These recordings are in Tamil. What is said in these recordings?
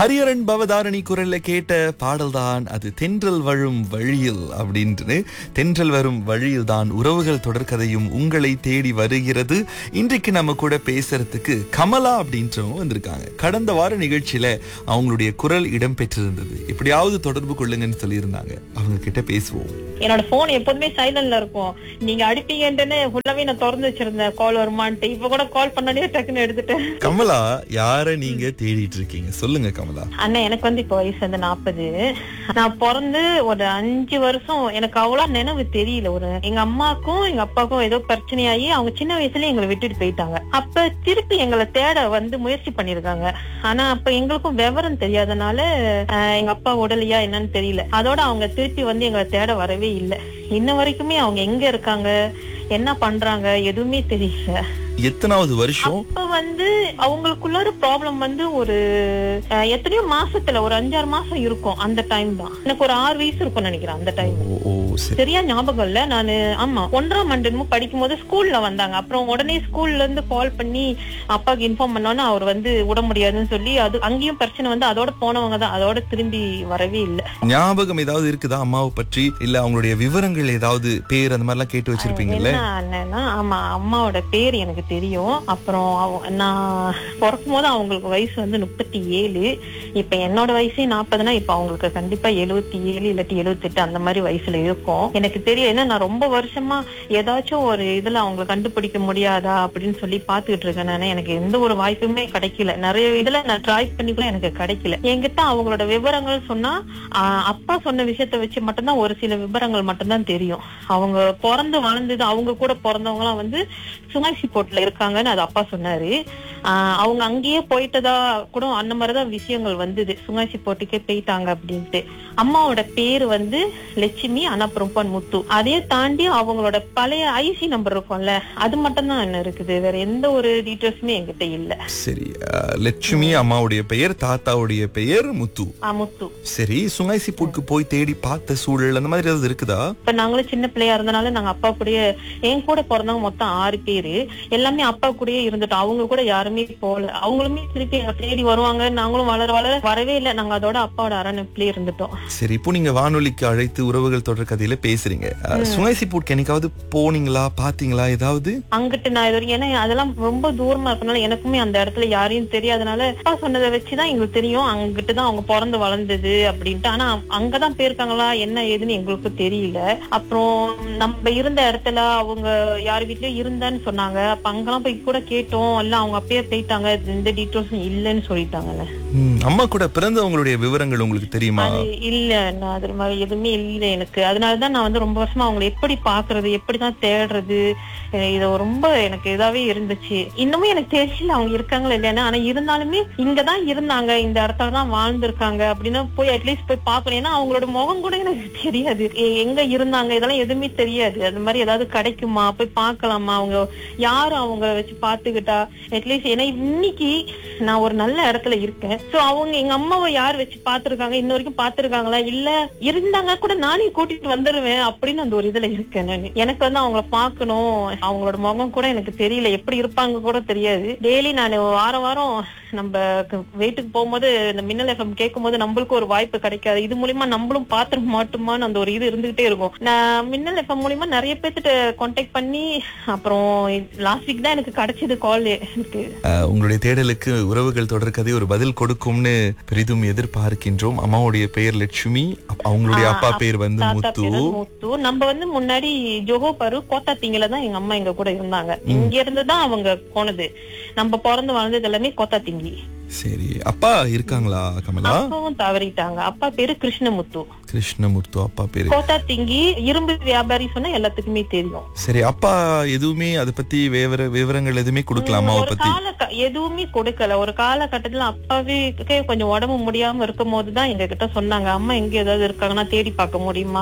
ஹரியரன் பவதாரணி குரல்ல கேட்ட பாடல்தான் அது தென்றல் வரும் வழியில் அப்படின்ட்டு தென்றல் வரும் வழியில் தான் உறவுகள் தொடர்கதையும் உங்களை தேடி வருகிறது இன்றைக்கு நம்ம கூட பேசுறதுக்கு கமலா அப்படின்றவங்க வந்திருக்காங்க கடந்த வார நிகழ்ச்சியில அவங்களுடைய குரல் இடம் பெற்றிருந்தது எப்படியாவது தொடர்பு கொள்ளுங்கன்னு சொல்லியிருந்தாங்க அவங்க கிட்ட பேசுவோம் என்னோட போன் எப்போதுமே சைலண்ட்ல இருக்கும் நீங்க அடிப்பீங்கன்னு ஃபுல்லாவே நான் திறந்து வச்சிருந்தேன் கால் வருமான்ட்டு இப்ப கூட கால் பண்ணனே டக்குன்னு எடுத்துட்டேன் கமலா யார நீங்க தேடிட்டு இருக்கீங்க சொல்லுங்க கமலா அண்ணா எனக்கு வந்து இப்ப வயசு வந்து நாற்பது நான் பிறந்து ஒரு அஞ்சு வருஷம் எனக்கு அவ்வளவு நினைவு தெரியல ஒரு எங்க அம்மாக்கும் எங்க அப்பாவுக்கும் ஏதோ பிரச்சனையாகி அவங்க சின்ன வயசுல எங்களை விட்டுட்டு போயிட்டாங்க அப்ப திருப்பி எங்களை தேட வந்து முயற்சி பண்ணிருக்காங்க ஆனா அப்ப எங்களுக்கும் விவரம் தெரியாதனால ஆஹ், எங்க அப்பா உடலையா என்னன்னு தெரியல அதோட அவங்க திருப்பி வந்து எங்களை தேட வரவே இல்லை இன்ன வரைக்குமே அவங்க எங்க இருக்காங்க என்ன பண்றாங்க எதுவுமே தெரியல எத்தனாவது வருஷம் அப்ப வந்து அவங்களுக்குள்ளார ப்ராப்ளம் வந்து ஒரு அஹ், எத்தனையோ மாசத்துல ஒரு அஞ்சாறு மாசம் இருக்கும் அந்த டைம் தான் எனக்கு ஒரு ஆறு வயசு இருக்கும் நினைக்கிறேன் அந்த டைம் ஓ ஓ, சரி சரியா ஞாபகம் இல்ல நானு ஆமா ஒன்றாம் ஆண்டு என்னமோ படிக்கும் போது ஸ்கூல்ல வந்தாங்க அப்புறம் உடனே ஸ்கூல்ல இருந்து கால் பண்ணி அப்பாவுக்கு இன்ஃபார்ம் பண்ணோன்னு அவர் வந்து விட முடியாதுன்னு சொல்லி அது அங்கேயும் பிரச்சனை வந்து அதோட போனவங்க தான் அதோட திரும்பி வரவே இல்லை ஞாபகம் ஏதாவது இருக்குதா அம்மாவை பற்றி இல்ல அவங்களுடைய விவரங்கள் ஏதாவது பேர் அந்த மாதிரிலாம் கேட்டு வச்சிருப்பீங்கல்ல என்ன அண்ணன்னா ஆமா அம்மாவோட பேர் எனக்கு தெரியும் அப்புறம் அவ- நான் பிறக்கும் போது அவங்களுக்கு வயசு வந்து முப்பத்தி ஏழு இப்ப என்னோட வயசே நாற்பதுனா இப்ப அவங்களுக்கு கண்டிப்பா எழுபத்தி ஏழு இல்லாட்டி எழுபத்தெட்டு அந்த மாதிரி வயசுல இருக்கும் எனக்கு தெரியும் ஏன்னா நான் ரொம்ப வருஷமா ஏதாச்சும் ஒரு இதுல அவங்களை கண்டுபிடிக்க முடியாதா அப்படின்னு சொல்லி பாத்துக்கிட்டு இருக்கேன் நானு எனக்கு எந்த ஒரு வாய்ப்புமே கிடைக்கல நிறைய இதுல நான் ட்ரை பண்ணி கூட எனக்கு கிடைக்கல என்கிட்ட அவங்களோட விவரங்கள் சொன்னா ஆஹ் அப்பா சொன்ன விஷயத்த வச்சு மட்டும்தான் ஒரு சில விவரங்கள் மட்டும்தான் தெரியும் அவங்க பிறந்து வளர்ந்தது அவங்க கூட பிறந்தவங்க எல்லாம் வந்து சுங்காசி போர்ட்ல இருக்காங்கன்னு அது அப்பா சொன்னாரு ஆஹ் அவங்க அங்கேயே போயிட்டதா கூட அந்த மாதிரிதான் விஷயங்கள் வந்தது சுங்காசி போட்டுக்கே போயிட்டாங்க அப்படின்ட்டு அம்மாவோட பேரு வந்து லட்சுமி அனப்புறம்பன் முத்து அதே தாண்டி அவங்களோட பழைய ஐசி நம்பர் இருக்கும்ல அது மட்டும் தான் என்ன இருக்குது வேற எந்த ஒரு டீட்டெயில்ஸுமே என்கிட்ட இல்ல சரி அஹ், லட்சுமி அம்மாவுடைய பெயர் தாத்தாவுடைய பெயர் முத்து ஆ, முத்து சரி சுங்காய்சி பூட்க்கு போய் தேடி பார்த்த சூழல் அந்த மாதிரி ஏதாவது இருக்குதா இப்ப நாங்களும் சின்ன பிள்ளையா இருந்தனால நாங்க அப்பா கூடயே என் கூட பிறந்தவங்க மொத்தம் ஆறு பேரு எல்லாமே அப்பா கூடயே இருந்துட்டோம் அவங்க கூட யாருமே போகல அவங்களுமே திருப்பி எங்க தேடி வருவாங்க நாங்களும் வளர வளர வரவே இல்லை நாங்க அதோட அப்பாவோட அரணைப்பிலே இருந்துட்டோம் சரி இப்போ நீங்க வானொலிக்கு அழைத்து உறவுகள் தொடர் கதையில பேசுறீங்க அஹ், சுங்காய்சி பூட்க்கு என்னைக்காவது போனீங்களா பாத்தீங்களா ஏதாவது அங்கிட்டு நான் இது வரைக்கும் ஏன்னா அதெல்லாம் ரொம்ப தூரமா இருக்கனால எனக்குமே அந்த இடத்துல யாரையும் தெரியாதனால அப்பா சொன்னதை வச்சுதான் எங்களுக்கு தெரியும் அங்கிட்டு தான் அவங்க பிறந்து வளர்ந்தது அப்படின்ட்டு ஆனா அங்கதான் போயிருக்காங்களா என்ன ஏதுன்னு எங்களுக்கு தெரியல அப்புறம் நம்ம இருந்த இடத்துல அவங்க யார் வீட்லயும் இருந்தான்னு சொன்னாங்க அப்ப அங்கெல்லாம் போய் கூட கேட்டோம் இல்ல அவங்க அப்பயே போயிட்டாங்க எந்த டீட்டெயில்ஸும் இல்லைன்னு சொல்லிட்டாங்கல்ல ம், அம்மா கூட பிறந்தவங்களுடைய விவரங்கள் உங்களுக்கு தெரியுமா அது இல்ல நான் அது மாதிரி எதுவுமே இல்ல எனக்கு அதனாலதான் நான் வந்து ரொம்ப வருஷமா அவங்களை எப்படி பாக்குறது எப்படிதான் தேடுறது அஹ் இது ரொம்ப எனக்கு இதாவே இருந்துச்சு இன்னுமே எனக்கு தெரியல அவங்க இருக்காங்களா இல்லையானு ஆனா இருந்தாலுமே இங்கதான் இருந்தாங்க இந்த இடத்துல தான் வாழ்ந்திருக்காங்க அப்படின்னா போய் அட்லீஸ்ட் போய் பாக்கணும் ஏன்னா அவங்களோட முகம் கூட எனக்கு தெரியாது எ- எங்க இருந்தாங்க இதெல்லாம் எதுவுமே தெரியாது அது மாதிரி ஏதாவது கிடைக்குமா போய் பார்க்கலாமா அவங்க யாரும் அவங்க வச்சு பாத்துக்கிட்டா அட்லீஸ்ட் ஏன்னா இன்னைக்கு நான் ஒரு நல்ல இடத்துல இருக்கேன் சோ அவங்க எங்க அம்மாவை யார் வச்சு பாத்துருக்காங்க இன்ன வரைக்கும் பாத்துருக்காங்களா இல்ல இருந்தாங்க கூட நானே கூட்டிட்டு வந்துருவேன் அப்படின்னு அந்த ஒரு இதுல இருக்கேன் நானு எனக்கு வந்து அவங்கள பார்க்கணும் அவங்களோட முகம் கூட எனக்கு தெரியல எப்படி இருப்பாங்க கூட தெரியாது டெய்லி நான் வாரம் வாரம் நம்ம க- வீட்டுக்கு போகும்போது இந்த மின்னல் எஃப்எம் கேட்கும் போது நம்மளுக்கு ஒரு வாய்ப்பு கிடைக்காது இது மூலியமா நம்மளும் பாத்துக்க மாட்டோமான்னு அந்த ஒரு இது இருந்துகிட்டே இருக்கும் நான் மின்னல் எஃப்எம் மூலியமா நிறைய பேர்த்திட்ட கான்டாக்ட் பண்ணி அப்புறம் லாஸ்ட் வீக் தான் எனக்கு கிடைச்சது கால் எனக்கு அஹ், உங்களுடைய தேடலுக்கு உறவுகள் தொடர் கதை ஒரு பதில் கொடுக்கும்னு பெரிதும் எதிர்பார்க்கின்றோம் அம்மாவுடைய பெயர் லட்சுமி அப்- அவங்களுடைய ஆ, அப்பா பேர் வந்து தாத்தா முத்து பேரு முத்து நம்ம வந்து முன்னாடி ஜோகோ பரு கோத்தா திங்கில தான் எங்க அம்மா எங்க கூட இருந்தாங்க இங்க இருந்து தான் அவங்க போனது நம்ம பிறந்து வளர்ந்தது எல்லாமே கோத்தா திங்கி சரி அப்பா இருக்காங்களா கமலா அப்பாவும் தவறிட்டாங்க அப்பா பேரு கிருஷ்ணமுத்து கிருஷ்ணமூர்த்து அப்பா பேரு கோத்தா திங்கி இரும்பு வியாபாரி சொன்னா எல்லாத்துக்குமே தெரியும் சரி அப்பா எதுவுமே அதை பத்தி விவர விவரங்கள் எதுவுமே கொடுக்கல அம்மாவை ஒரு பத்தி கால எதுவுமே கொடுக்கல ஒரு காலகட்டத்துல அப்பாவே கொஞ்சம் உடம்பு முடியாம இருக்கும் போதுதான் எங்க கிட்ட சொன்னாங்க அம்மா எங்க ஏதாவது இருக்காங்கன்னா தேடி பார்க்க முடியுமா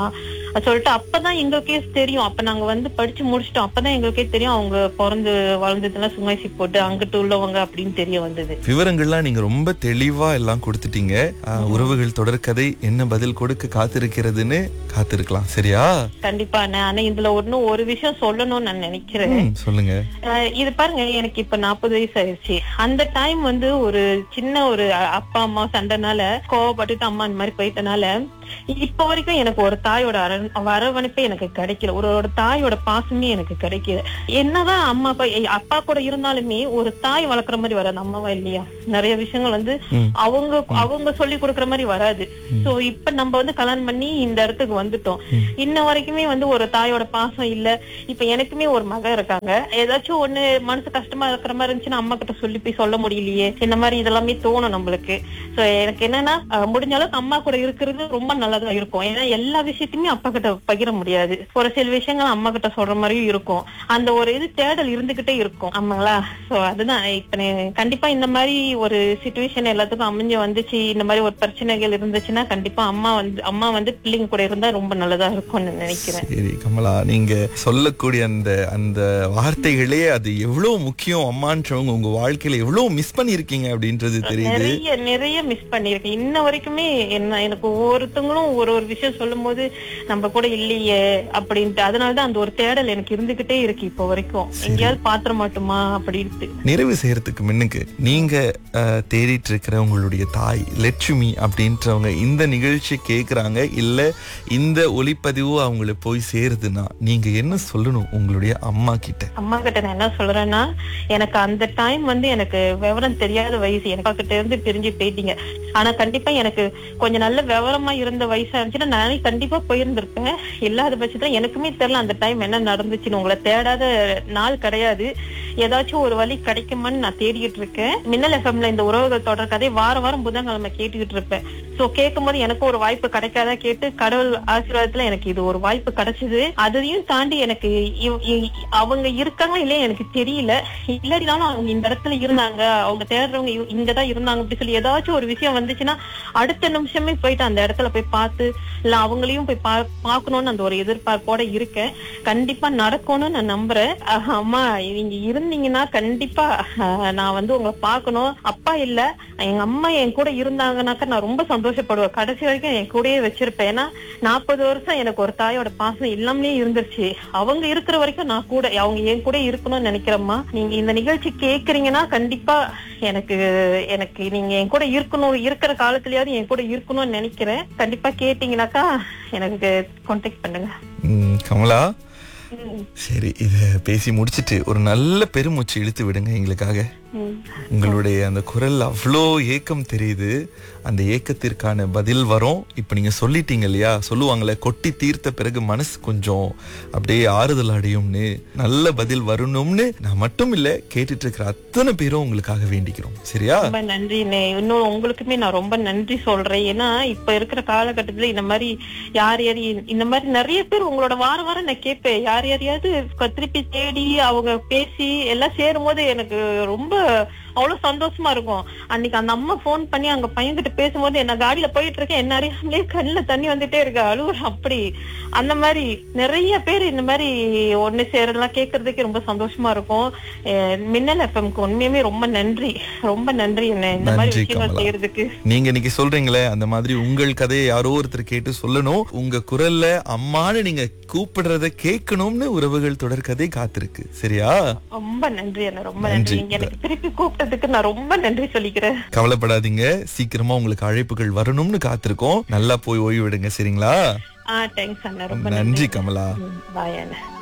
அது சொல்லிட்டு அப்பதான் எங்களுக்கே தெரியும் அப்ப நாங்க வந்து படிச்சு முடிச்சிட்டோம் அப்பதான் எங்களுக்கே தெரியும் அவங்க பிறந்து வளர்ந்ததுலாம் சுங்காய்சி போட்டு அங்கிட்டு உள்ளவங்க அப்படின்னு தெரிய வந்தது விவரங்கள்லாம் நீங்க ரொம்ப தெளிவா எல்லாம் கொடுத்துட்டீங்க ஆஹ், உறவுகள் தொடர்கதை என்ன பதில் கொடுக்க காத்திருக்கிறதுன்னு காத்திருக்கலாம் சரியா கண்டிப்பா அண்ணா. ஆனா இதுல ஒன்னும் ஒரு விஷயம் சொல்லணும்னு நான் நினைக்கிறேன் ம், சொல்லுங்க அஹ் இது பாருங்க எனக்கு இப்ப நாற்பது வயசு ஆயிடுச்சு அந்த டைம் வந்து ஒரு சின்ன ஒரு அ- அப்பா அம்மா சண்டைனால கோவப்பட்டுட்டு அம்மா இந்த மாதிரி போயிட்டனால இப்ப வரைக்கும் எனக்கு ஒரு தாயோட அரண்- அரவணைப்பே எனக்கு கிடைக்கல ஒரு ஒரு தாயோட பாசமே எனக்கு கிடைக்கல என்னதான் அம்மா அப்பா எ- அப்பா கூட இருந்தாலுமே ஒரு தாய் வளர்க்குற மாதிரி வராது அம்மாவா இல்லையா நிறைய விஷயங்கள் வந்து ம். அவங்க அவங்க சொல்லி கொடுக்குற மாதிரி வராது சோ இப்ப நம்ம வந்து கல்யாணம் பண்ணி இந்த இடத்துக்கு வந்துட்டோம் இன்ன வரைக்குமே வந்து ஒரு தாயோட பாசம் இல்ல இப்ப எனக்குமே ஒரு மக இருக்காங்க ஏதாச்சும் ஒண்ணு மனசு கஷ்டமா இருக்கிற மாதிரி இருந்துச்சுன்னா அம்மா கிட்ட சொல்லி போய் சொல்ல முடியலையே இந்த மாதிரி இதெல்லாமே தோணும் நம்மளுக்கு சோ எனக்கு என்னன்னா அஹ், முடிஞ்ச அளவுக்கு அம்மா கூட இருக்கிறது ரொம்ப நல்லதா இருக்கும் ஏன்னா எல்லா விஷயத்தையுமே அப்பா கிட்ட பகிர முடியாது ஒரு சில விஷயங்கள் அம்மா கிட்ட சொல்ற மாதிரியும் இருக்கும் அந்த ஒரு இது தேடல் இருந்துகிட்டே இருக்கும் ஆமாங்களா சோ அதுதான் இப்ப நீ- கண்டிப்பா இந்த மாதிரி ஒரு சுச்சுவேஷன் எல்லாத்துக்கும் அமைஞ்சு வந்துச்சு இந்த மாதிரி ஒரு பிரச்சனைகள் இருந்துச்சுன்னா கண்டிப்பா அம்மா வந்து அம்மா வந்து பிள்ளைங்க கூட இருந்தா ரொம்ப நல்லதா இருக்கும்னு நினைக்கிறேன் சரி கமலா நீங்க சொல்லக்கூடிய அந்த அந்த வார்த்தைகளே அது எவ்வளவு முக்கியம் அம்மான்றவங்க உங்க வாழ்க்கையில எவ்வளவு மிஸ் பண்ணிருக்கீங்க அப்படின்றது தெரியுது நிறைய நிறைய மிஸ் பண்ணிருக்கேன் இன்ன வரைக்குமே என்ன எனக்கு ஒவ்வொருத்தவங்களும் ஒரு ஒரு விஷயம் சொல்லும் போது நம்ம கூட இல்லையே அப்படின்ட்டு அதனாலதான் அந்த ஒரு தேடல் எனக்கு இருந்துகிட்டே இருக்கு இப்போ வரைக்கும் எங்கேயாவது பாத்திர மாட்டோமா அப்படின்ட்டு நிறைவு செய்யறதுக்கு முன்னுக்கு நீங்க அஹ், தேடிட்டு இருக்கிற உங்களுடைய தாய் லட்சுமி அப்படின்றவங்க இந்த நிகழ்ச்சி கேக்குறாங்க இல்ல இந்த ஒளிப்பதிவு அவங்களுக்கு போய் சேருதுன்னா நீங்க என்ன சொல்லணும் உங்களுடைய அம்மா கிட்ட அம்மா கிட்ட நான் என்ன சொல்றேன்னா எனக்கு அந்த டைம் வந்து எனக்கு விவரம் தெரியாத வயசு எனக்கு கிட்ட இருந்து பிரிஞ்சு போயிட்டீங்க ஆனா கண்டிப்பா எனக்கு கொஞ்சம் நல்ல விவரமா இருந்த வயசா இருந்துச்சுன்னா நானே கண்டிப்பா போயிருந்திருப்பேன் இல்லாத பட்சத்துல எனக்குமே தெரியல அந்த டைம் என்ன நடந்துச்சுன்னு உங்களை தேடாத நாள் கிடையாது ஏதாச்சும் ஒரு வழி கிடைக்குமான்னு நான் தேடிட்டு இருக்கேன் மின்னல் எஃப்எம்ல இந்த உறவுகள் தொடர் கதை வார வாரம் புதன்கிழமை கேட்டுக்கிட்டு இருப்பேன் சோ கேட்கும் போது எனக்கும் ஒரு வாய்ப்பு கிடைக்காதா கேட்டு கடவுள் ஆசீர்வாதத்துல எனக்கு இது ஒரு வாய்ப்பு கிடைச்சது அதையும் தாண்டி எனக்கு இவ்- இ- அவங்க இருக்காங்க இல்லையா எனக்கு தெரியல இல்லாட்டினாலும் அவங்க இந்த இடத்துல இருந்தாங்க அவங்க தேடுறவங்க இவ- இங்கதான் இருந்தாங்க அப்படி சொல்லி ஏதாச்சும் ஒரு விஷயம் வந்துச்சுன்னா அடுத்த நிமிஷமே போயிட்டு அந்த இடத்துல போய் பார்த்து இல்ல அவங்களையும் போய் பா பார்க்கணும்னு அந்த ஒரு எதிர்பார்ப்போட இருக்கேன் கண்டிப்பா நடக்கும்னு நான் நம்புறேன் அஹ் அம்மா நீங்க இருந்தீங்கன்னா கண்டிப்பா அஹ், நான் வந்து உங்களை பார்க்கணும் அப்பா இல்ல எங்க அம்மா என் கூட இருந்தாங்கன்னாக்கா நான் ரொம்ப சந்தோஷப்படுவேன் கடைசி வரைக்கும் என் கூடயே வச்சிருப்பேன் ஏன்னா நாற்பது வருஷம் எனக்கு ஒரு தாயோட பாசம் இல்லாமலே இருந்துருச்சு அவங்க இருக்கிற வரைக்கும் நான் கூட அவங்க என் கூட இருக்கணும்னு நினைக்கிறேம்மா நீங்க இந்த நிகழ்ச்சி கேக்குறீங்கன்னா கண்டிப்பா எனக்கு எனக்கு நீங்க என் கூட இருக்கணும் இருக்கிற காலத்துலயாவது என் கூட இருக்கணும்னு நினைக்கிறேன் கண்டிப்பா கேட்டீங்கன்னாக்கா எனக்கு கான்டாக்ட் பண்ணுங்க ம், கமலா ம், சரி இத பேசி முடிச்சிட்டு ஒரு நல்ல பெருமூச்சு இழுத்து விடுங்க எங்களுக்காக ம். உங்களுடைய அந்த குரல் அவ்வளோ ஏக்கம் தெரியுது அந்த ஏக்கத்திற்கான பதில் வரும் இப்ப நீங்க சொல்லிட்டீங்க இல்லையா சொல்லுவாங்கல்ல கொட்டி தீர்த்த பிறகு மனசு கொஞ்சம் அப்படியே ஆறுதல் அடையும்னு நல்ல பதில் வரணும்னு நான் மட்டும் இல்ல கேட்டுட்டு இருக்கிற அத்தனை பேரும் உங்களுக்காக வேண்டிக்கிறோம் சரியா ரொம்ப நன்றி இன்னும் உங்களுக்குமே நான் ரொம்ப நன்றி சொல்றேன் ஏன்னா இப்ப இருக்கிற காலகட்டத்துல இந்த மாதிரி யார் யார் இந்த மாதிரி நிறைய பேர் உங்களோட வார வாரம் நான் கேட்பேன் யார் யாரையாவது க- திருப்பி தேடி அவங்க பேசி எல்லாம் சேரும் போது எனக்கு ரொம்ப அவ்வளவு சந்தோஷமா இருக்கும் அன்னைக்கு அந்த அம்மா ஃபோன் பண்ணி அங்க பையன்கிட்ட பேசும்போது என்ன காடியில போயிட்டு இருக்கேன் என்ன அறியாமலே கண்ணுல தண்ணி வந்துட்டே இருக்கு அழுவுற அப்படி அந்த மாதிரி நிறைய பேர் இந்த மாதிரி ஒண்ணு சேரலாம் கேட்கறதுக்கு ரொம்ப சந்தோஷமா இருக்கும் அஹ் மின்னல் எஃப்எம்க்கு உண்மையுமே ரொம்ப நன்றி ரொம்ப நன்றி என்ன இந்த மாதிரி நன்றி, விஷயங்கள் கமலா. செய்யறதுக்கு நீங்க இன்னைக்கு சொல்றீங்களே அந்த மாதிரி உங்கள் கதையை யாரோ ஒருத்தர் கேட்டு சொல்லணும் உங்க குரல்ல அம்மான்னு நீங்க கூப்பிடுறத கேட்கணும்னு உறவுகள் தொடர் கதை காத்திருக்கு சரியா ரொம்ப நன்றி என்ன ரொம்ப நன்றி. நன்றி நீங்க எனக்கு திருப்பி கூப்பிட்டதுக்கு நான் ரொம்ப நன்றி சொல்லிக்கிறேன் கவலைப்படாதீங்க சீக்கிரமா உங்களுக்கு அழைப்புகள் வரணும்னு காத்திருக்கோம் நல்லா போய் ஓய்வு விடுங்க சரிங்களா ஆஹ் தேங்க்ஸ் அண்ணா ரொம்ப நன்றி கமலா பாய் அண்ணா